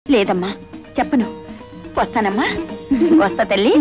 లేదమ్మా చెప్పను వస్తానమ్మా వస్తా తల్లి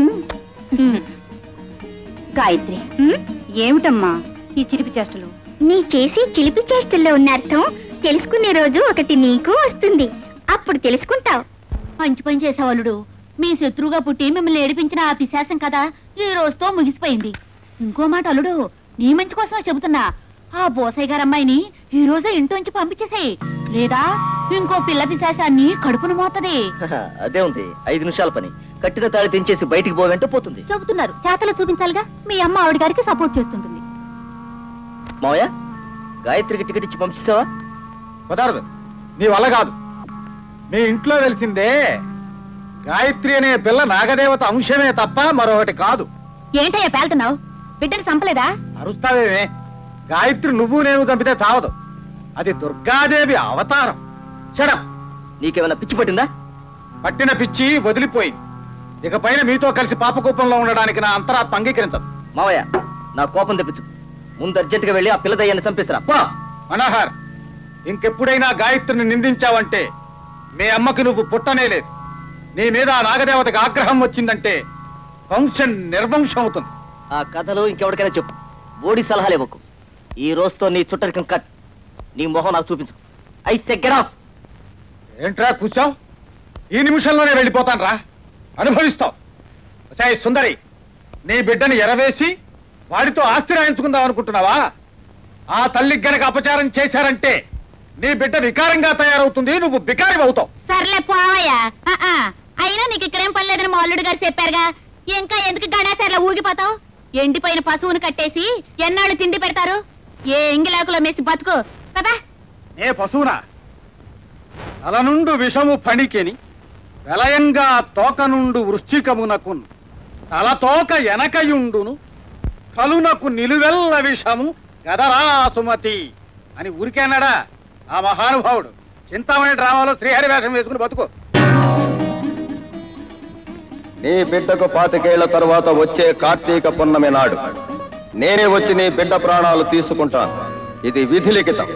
గాయత్రి ఏమిటమ్మా ఈ చిలిపి చేష్టలు నీ చేసి చిలిపి చేష్టల్లో ఉన్న అర్థం తెలుసుకునే రోజు ఒకటి నీకు వస్తుంది అప్పుడు తెలుసుకుంటావు మంచి పని చేసావలుడు మీ శత్రువుగా పుట్టి మిమ్మల్ని ఏడిపించిన ఆ పిశాసం కదా ఈ రోజుతో ముగిసిపోయింది ఇంకో మాట అల్లుడు నీ మంచి కోసమే చెబుతున్నా ఆ బోసయ్య గారమ్మాయిని ఈ రోజే ఇంట్లోంచి పంపించేసేయ్ లేదా ఇంకో పిల్ల పిశాసాన్ని కడుపును మోతది అదే ఉంది ఐదు నిమిషాల పని కట్టిన తాళి తెంచేసి బయటికి పోవంటే పోతుంది చెబుతున్నారు చేతలు చూపించాలిగా మీ అమ్మ ఆవిడ గారికి సపోర్ట్ చేస్తుంటుంది మావయ్య గాయత్రికి టికెట్ ఇచ్చి పంపిస్తావా కుదరదు నీ వల్ల కాదు మీ ఇంట్లో తెలిసిందే గాయత్రి అనే పిల్ల నాగదేవత అంశమే తప్ప మరొకటి కాదు ఏంటయ్యా పేలుతున్నావు బిడ్డను చంపలేదా అరుస్తావేమే గాయత్రి నువ్వు నేను చంపితే చావదు అది దుర్గాదేవి అవతారం షడప్ నీకేమైనా పిచ్చి పట్టిందా పట్టిన పిచ్చి వదిలిపోయింది ఇకపైన మీతో కలిసి పాపకూపంలో ఉండడానికి నా అంతరాత్మ అంగీకరించదు మావయ్య నా కోపం తెప్పించు ముందు అర్జెంటుగా వెళ్ళి ఆ పిల్ల దయ్యాన్ని చంపేసిరా పో మనోహర్ ఇంకెప్పుడైనా గాయత్రిని నిందించావంటే మీ అమ్మకి నువ్వు పుట్టనే లేదు నీ మీద ఆ నాగదేవతకి ఆగ్రహం వచ్చిందంటే వంశం నిర్వంశం అవుతుంది ఆ కథలు ఇంకెవరికైనా చెప్పు ఓడి సలహాలు ఇవ్వకు ఈ రోజుతో నీ చుట్టరికం కట్ నీ మొహం నాకు చూపించు ఐ సెగ్గరా ఏంట్రా కూర్చోవు ఈ నిమిషంలోనే వెళ్ళిపోతాను రా అనుభవిస్తావు సాయి సుందరి నీ బిడ్డని ఎరవేసి వాడితో ఆస్తి రాయించుకుందాం అనుకుంటున్నావా ఆ తల్లికి గనక అపచారం చేశారంటే నీ బిడ్డ వికారంగా తయారవుతుంది నువ్వు బికారి అవుతావు సర్లే పోవయ్యా ఆ, ఆ. అయినా నీకు ఇక్కడేం పని లేదని మా అల్లుడు గారు చెప్పారుగా ఇంకా ఎందుకు గడాసర్లా ఊగిపోతావు ఎండిపోయిన పశువును కట్టేసి ఎన్నాళ్ళు తిండి పెడతారు ఏ ఎంగిలాకులో మేసి బతుకు కదా నే పశువునా తలనుండు విషము ఫణికెని వెలయంగా తోకనుండు వృశ్చికమునకు తల తోక ఎనకయుండును కలునకు నిలువెల్ల విషము గదరా సుమతి అని ఊరికేనాడా ఆ మహానుభావుడు చింతామణి డ్రామాలో శ్రీహరి వేషం వేసుకుని బతుకు నీ బిడ్డకు పాతికేళ్ల తరువాత వచ్చే కార్తీక పున్నమి నాడు నేనే వచ్చి నీ బిడ్డ ప్రాణాలు తీసుకుంటాను ఇది విధి లిఖితం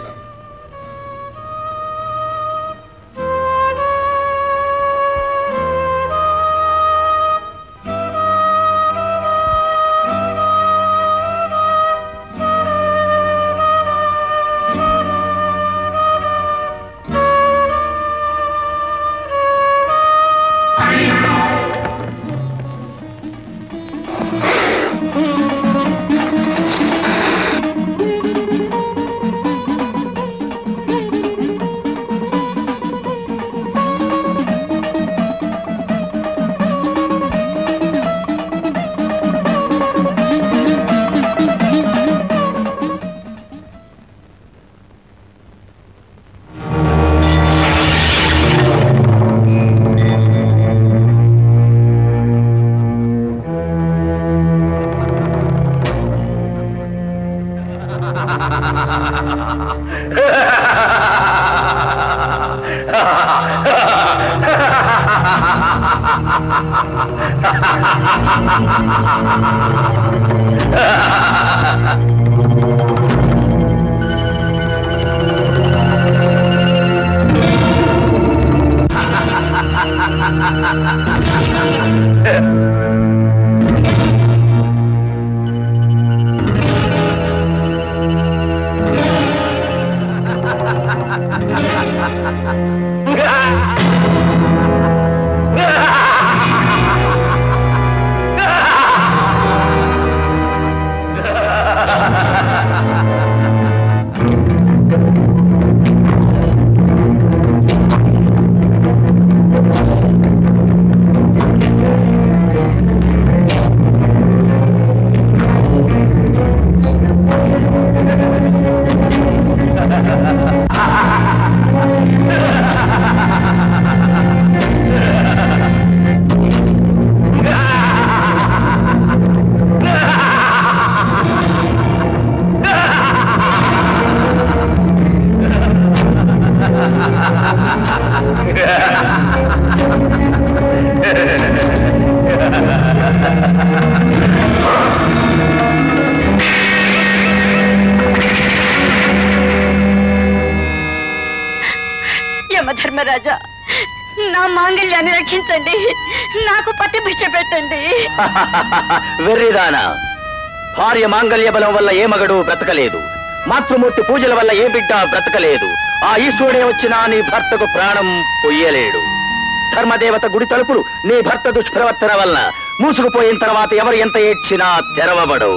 యమధర్మరాజా నా మాంగళ్యాన్ని రక్షించండి నాకు పతి భిక్ష పెట్టండి వెర్రిదానా భార్య మాంగళ్య బలం వల్ల ఏ మగడు బ్రతకలేదు మాతృమూర్తి పూజల వల్ల ఏ బిడ్డ బ్రతకలేదు ఆ ఈశ్వరుడే వచ్చినా నీ భర్తకు ప్రాణం పొయ్యలేడు ధర్మదేవత గుడి తలుపులు నీ భర్త దుష్ప్రవర్తన వల్ల మూసుకుపోయిన తర్వాత ఎవరు ఎంత ఏడ్చినా తెరవబడవు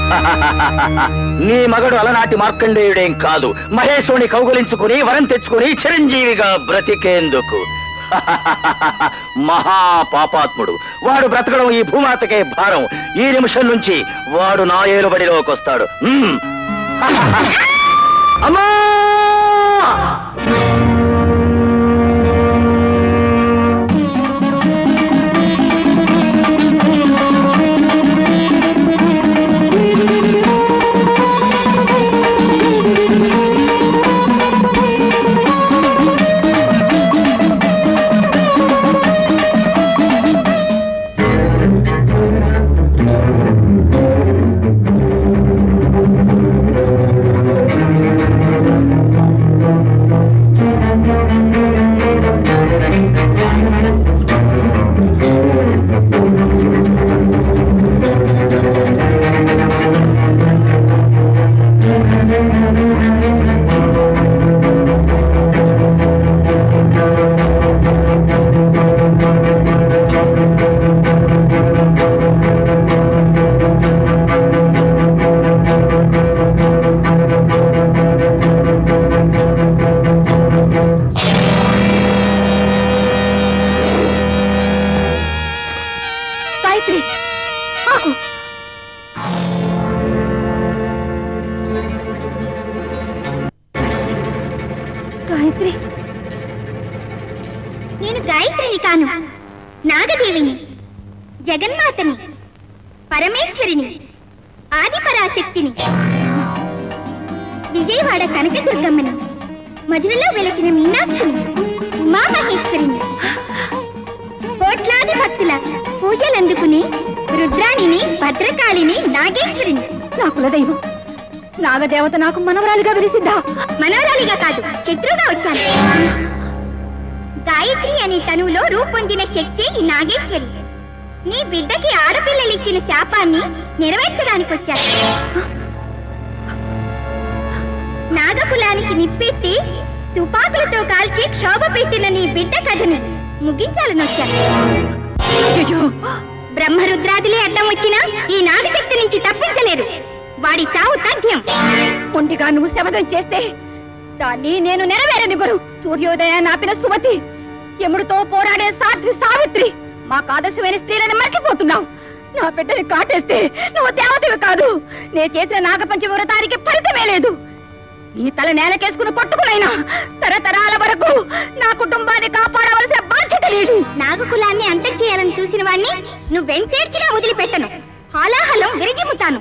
నీ మగడు అలనాటి మార్కండేయుడేం కాదు మహేశుని కౌగులించుకుని వరం తెచ్చుకుని చిరంజీవిగా బ్రతికేందుకు మహా పాపాత్ముడు వాడు బ్రతకడం ఈ భూమాతకే భారం ఈ నిమిషం నుంచి వాడు నా ఏలుబడిలోకి వస్తాడు మ్మ్. అమ్మా గాయత్రి ఆగు గాయత్రి నేను గాయత్రిని కాను నాగదేవిని జగన్మాతని పరమేశ్వరిని ఆదిపరాశక్తిని విజయవాడ కనకదుర్గమ్మని మధురలో వెలసిన మీనాక్షిని ఉమామహేశ్వరిని కోట్లాది భక్తుల పూజలందుకుని రుద్రాణిని భద్రకాళిని నాగేశ్వరిని నా కులదైవం నాగదేవత నాకు మనవరాలిగా వెలిసిందా మనవరాలిగా కాదు శత్రువుగా వచ్చాను గాయత్రి అనే తనువులో రూపొందిన శక్తి ఈ నాగేశ్వరి నీ బిడ్డకి ఆడపిల్లలిచ్చిన శాపాన్ని నెరవేర్చడానికి వచ్చాను నాగకులానికి నిప్పెట్టి తుపాకులతో కాల్చి క్షోభ పెట్టిన నీ బిడ్డ కథని ముగించాలని వచ్చాను బ్రహ్మరుద్రాదులే అడ్డం వచ్చినా ఈ నాగశక్తి నుంచి తప్పించలేరు వాడి చావు తథ్యం ఒంటిగా నువ్వు శబదం చేస్తే దాన్ని నేను నెరవేరనివ్వరు సూర్యోదయం నాపిన సుమతి యముడితో పోరాడే సాధ్వి సావిత్రి మా ఆదర్శమైన స్త్రీలని మర్చిపోతున్నావు నా బిడ్డని కాటేస్తే నువ్వు దేవతవి కాదు నేను చేసిన నాగపంచమి వ్రతానికి ఫలితమే లేదు నీ తల నేలకేసుకుని కొట్టుకునైనా తరతరాల వరకు నా కుటుంబాన్ని కాపాడవలసిన బాధ్యత లేదు నాగకులాన్ని అంతం చేయాలని చూసిన వాణ్ణి నువ్వెంతేర్చినా వదిలిపెట్టను హాలాహలం విరజిమ్ముతాను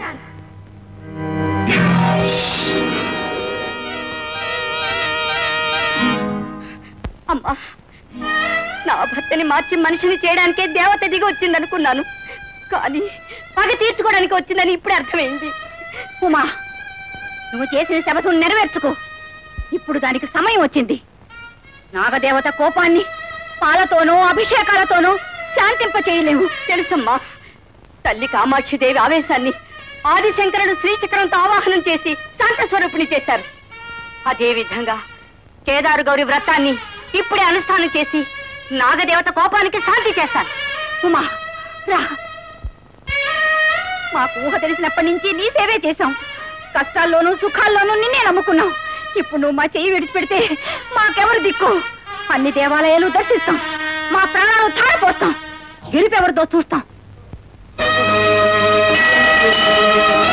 అమ్మా నా భర్తని మార్చి మనిషిని చేయడానికే దేవత దిగి వచ్చిందనుకున్నాను కానీ పగ తీర్చుకోవడానికి వచ్చిందని ఇప్పుడే అర్థమైంది ఉమా నువ్వు చేసిన శపథం నెరవేర్చుకో ఇప్పుడు దానికి సమయం వచ్చింది నాగదేవత కోపాన్ని పాలతోనూ అభిషేకాలతోనూ శాంతింప చేయలేవు తెలుసమ్మా తల్లి కామాక్షిదేవి ఆవేశాన్ని ఆదిశంకరుడు శ్రీచక్రంతో ఆవాహనం చేసి శాంత స్వరూపిణి చేశారు అదే విధంగా కేదారు గౌరి వ్రతాన్ని ఇప్పుడే అనుష్ఠానం చేసి నాగదేవత కోపానికి శాంతి చేస్తాను ఉమా రా మాకు ఊహ తెలిసినప్పటి నుంచి నీ సేవే చేశాం కష్టాల్లోనూ సుఖాల్లోనూ నిన్నే నమ్ముకున్నాం ఇప్పుడు నువ్వు మా చెయ్యి విడిచిపెడితే మాకెవరు దిక్కు అన్ని దేవాలయాలు దర్శిస్తాం మా ప్రాణాలు ధారపోస్తాం గెలిపెవరితో చూస్తాం